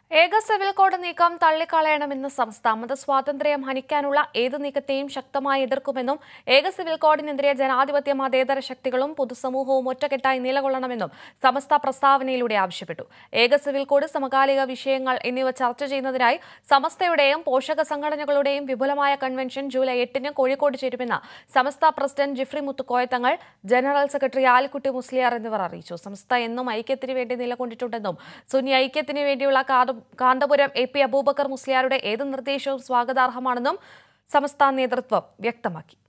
ഏക civil code നീക്കം തള്ളിക്കളയണമെന്ന് സംസ്ഥ മതസ്വാതന്ത്ര്യം ഹനിക്കാനുള്ള ഏത് നീക്കത്തെയും ശക്തമായി എതിർക്കുമെന്നും ഏക സിവിൽ കോഡിനെതിരെ ജനാധിപത്യ മതേതര ശക്തികളും പൊതുസമൂഹവും ഒറ്റക്കെട്ടായി നിലകൊള്ളണമെന്നും സമസ്ത പ്രസ്താവനയിലൂടെ ആവശ്യപ്പെട്ടു ഏക സിവിൽ കോഡ് സമകാലിക വിഷയങ്ങൾ എന്നിവ ചർച്ച ചെയ്യുന്നതിനായി സമസ്തയുടെയും പോഷക സംഘടനകളുടെയും വിപുലമായ കൺവെൻഷൻ ജൂലൈ എട്ടിന് കോഴിക്കോട് ചേരുമെന്ന് സമസ്ത പ്രസിഡന്റ് ജിഫ്രി മുത്തുക്കോയ തങ്ങൾ ജനറൽ സെക്രട്ടറി ആലിക്കുട്ടി മുസ്ലിയാർ എന്നിവർ അറിയിച്ചു സംസ്ഥ എന്നും ഐക്യത്തിന് വേണ്ടി നിലകൊണ്ടിട്ടുണ്ടെന്നും സുന്നി ഐക്യത്തിന് വേണ്ടിയുള്ള കാത- കാന്തപുരം എ പി അബൂബക്കർ മുസ്ലിയാരുടെ ഏത് നിർദ്ദേശവും സ്വാഗതാർഹമാണെന്നും സമസ്ത നേതൃത്വം വ്യക്തമാക്കി